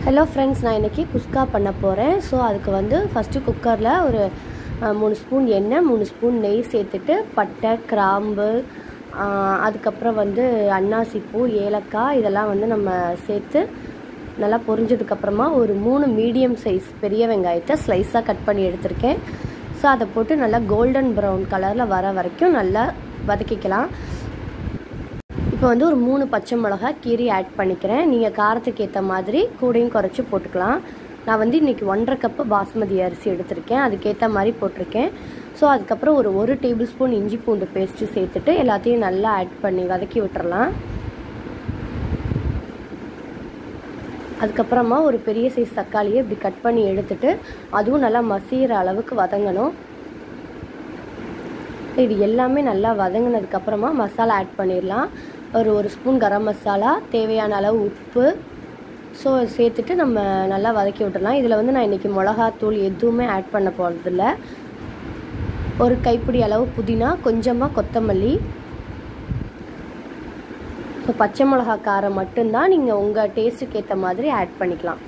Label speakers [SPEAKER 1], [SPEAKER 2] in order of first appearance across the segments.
[SPEAKER 1] hello friends நான் இன்றைக்கி குஸ்கா பண்ண போகிறேன் ஸோ அதுக்கு வந்து ஃபஸ்ட்டு குக்கரில் ஒரு அஹ், மூணு ஸ்பூன் எண்ணெய் மூணு ஸ்பூன் நெய் சேர்த்துட்டு பட்டை கிராம்பு அஹ், அதுக்கப்புறம் வந்து அன்னாசி பூ ஏலக்காய் இதெல்லாம் வந்து நம்ம சேர்த்து நல்லா பொரிஞ்சதுக்கப்புறமா ஒரு மூணு மீடியம் சைஸ் பெரிய வெங்காயத்தை ஸ்லைஸாக கட் பண்ணி எடுத்திருக்கேன் ஸோ அதை போட்டு நல்லா கோல்டன் ப்ரௌன் கலரில் வர வரைக்கும் நல்லா வதக்கிக்கலாம் இப்போ வந்து ஒரு மூணு பச்சை மிளகா கீரி ஆட் பண்ணிக்கிறேன் நீங்கள் காரத்துக்கு ஏற்ற மாதிரி கூடையும் குறைச்சி போட்டுக்கலாம் நான் வந்து இன்றைக்கி ஒன்றரை கப்பு பாஸ்மதி அரிசி எடுத்திருக்கேன் அதுக்கேற்ற மாதிரி போட்டிருக்கேன் ஸோ அதுக்கப்புறம் ஒரு ஒரு டேபிள் ஸ்பூன் இஞ்சி பூண்டு பேஸ்ட்டு சேர்த்துட்டு எல்லாத்தையும் நல்லா ஆட் பண்ணி வதக்கி விட்டுறலாம் அதுக்கப்புறமா ஒரு பெரிய சைஸ் தக்காளியை இப்படி கட் பண்ணி எடுத்துட்டு அதுவும் நல்லா மசிகிற அளவுக்கு வதங்கணும் இது எல்லாமே நல்லா வதங்கினதுக்கப்புறமா மசாலா ஆட் பண்ணிடலாம் ஒரு ஒரு ஸ்பூன் கரம் மசாலா தேவையான அளவு உப்பு ஸோ சேர்த்துட்டு நம்ம நல்லா வதக்கி விட்டுடலாம் இதில் வந்து நான் இன்றைக்கி மிளகாத்தூள் எதுவுமே ஆட் பண்ண போகிறதில்ல ஒரு கைப்பிடி அளவு புதினா கொஞ்சமாக கொத்தமல்லி ஸோ பச்சை மிளகா காரம் மட்டும்தான் நீங்கள் உங்கள் டேஸ்ட்டுக்கு ஏற்ற மாதிரி ஆட் பண்ணிக்கலாம்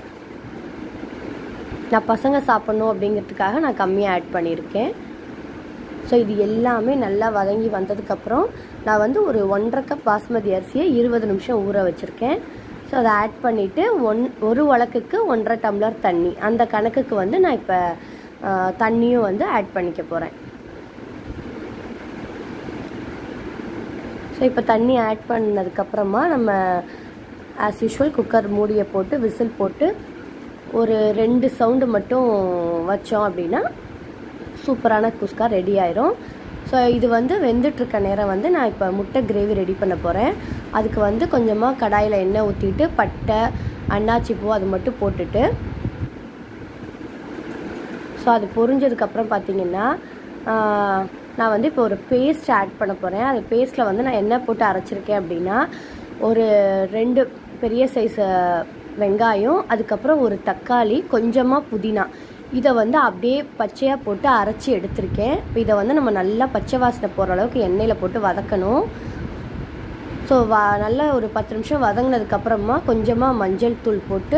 [SPEAKER 1] நான் பசங்க சாப்பிட்ணும் அப்படிங்கிறதுக்காக நான் கம்மியாக ஆட் பண்ணியிருக்கேன் ஸோ இது எல்லாமே நல்லா வதங்கி வந்ததுக்கப்புறம் நான் வந்து ஒரு ஒன்றரை கப் பாஸ்மதி அரிசியை இருபது நிமிஷம் ஊற வச்சுருக்கேன் ஸோ அதை ஆட் பண்ணிவிட்டு ஒன் ஒரு வழக்குக்கு ஒன்றரை டம்ளர் தண்ணி அந்த கணக்குக்கு வந்து நான் இப்போ தண்ணியும் வந்து ஆட் பண்ணிக்க போகிறேன் ஸோ இப்போ தண்ணி ஆட் பண்ணதுக்கப்புறமா நம்ம ஆஸ் யூஷுவல் குக்கர் மூடியை போட்டு விசில் போட்டு ஒரு ரெண்டு சவுண்டு மட்டும் வச்சோம் அப்படின்னா சூப்பரான குஸ்கா ரெடி ஆயிரும் ஸோ இது வந்து வெந்துட்டுருக்க நேரம் வந்து நான் இப்போ முட்டை கிரேவி ரெடி பண்ண போகிறேன் அதுக்கு வந்து கொஞ்சமாக கடாயில் எண்ணெய் ஊற்றிட்டு பட்டை அன்னாச்சி பூ அது மட்டும் போட்டுட்டு ஸோ அது பொரிஞ்சதுக்கப்புறம் பார்த்தீங்கன்னா ஆஹ், நான் வந்து இப்போ ஒரு பேஸ்ட் ஆட் பண்ண போகிறேன் அது பேஸ்ட்டில் வந்து நான் என்ன போட்டு அரைச்சிருக்கேன் அப்படின்னா ஒரு ரெண்டு பெரிய சைஸ் வெங்காயம் அதுக்கப்புறம் ஒரு தக்காளி கொஞ்சமாக புதினா இதை வந்து அப்படியே பச்சையாக போட்டு அரைச்சி எடுத்திருக்கேன் இப்போ இதை வந்து நம்ம நல்லா பச்சை வாசனை போகிற அளவுக்கு எண்ணெயில் போட்டு வதக்கணும் ஸோ வ நல்லா ஒரு பத்து நிமிஷம் வதங்கினதுக்கப்புறமா கொஞ்சமாக மஞ்சள் தூள் போட்டு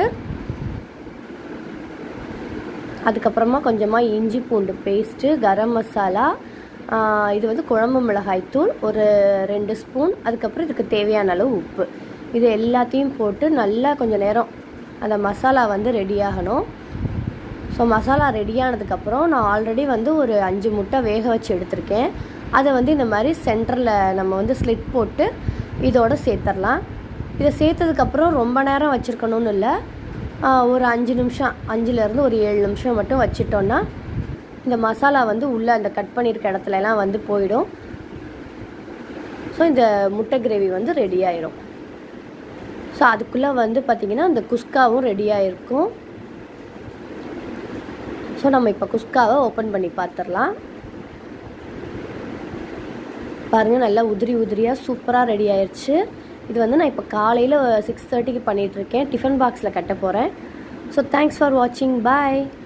[SPEAKER 1] அதுக்கப்புறமா கொஞ்சமாக இஞ்சி பூண்டு பேஸ்ட்டு கரம் மசாலா ஆஹ் இது வந்து குழம்பு மிளகாய் தூள் ஒரு ரெண்டு ஸ்பூன் அதுக்கப்புறம் இதுக்கு தேவையான அளவு உப்பு இது எல்லாத்தையும் போட்டு நல்லா கொஞ்சம் நேரம் அந்த மசாலா வந்து ரெடி ஆகணும் ஸோ மசாலா ரெடி ஆனதுக்கப்புறம் நான் ஆல்ரெடி வந்து ஒரு அஞ்சு முட்டை வேக வச்சு எடுத்திருக்கேன் அதை வந்து இந்த மாதிரி சென்டரில் நம்ம வந்து ஸ்லிட் போட்டு இதோட சேர்த்துடலாம் இதை சேர்த்ததுக்கப்புறம் ரொம்ப நேரம் வச்சுருக்கணும்னு இல்லை ஆஹ் ஒரு அஞ்சு நிமிஷம் அஞ்சுலேருந்து ஒரு ஏழு நிமிஷம் மட்டும் வச்சிட்டோன்னா இந்த மசாலா வந்து உள்ளே அந்த கட் பண்ணியிருக்க இடத்துல எல்லாம் வந்து போயிடும் ஸோ இந்த முட்டை கிரேவி வந்து ரெடி ஆயிரும் ஸோ அதுக்குள்ளே வந்து பார்த்திங்கன்னா இந்த குஸ்காவும் ரெடி ஆயிருக்கும் ஸோ நம்ம இப்போ குஸ்காவை ஓப்பன் பண்ணி பார்த்துடலாம் பாருங்கள் நல்லா உதிரி உதிரியாக சூப்பராக ரெடி ஆயிடுச்சு இது வந்து நான் இப்போ காலையில் சிக்ஸ் தேர்ட்டிக்கு பண்ணிகிட்ருக்கேன் டிஃபன் பாக்ஸில் கட்ட போகிறேன் ஸோ தேங்க்ஸ் ஃபார் வாட்சிங் பாய்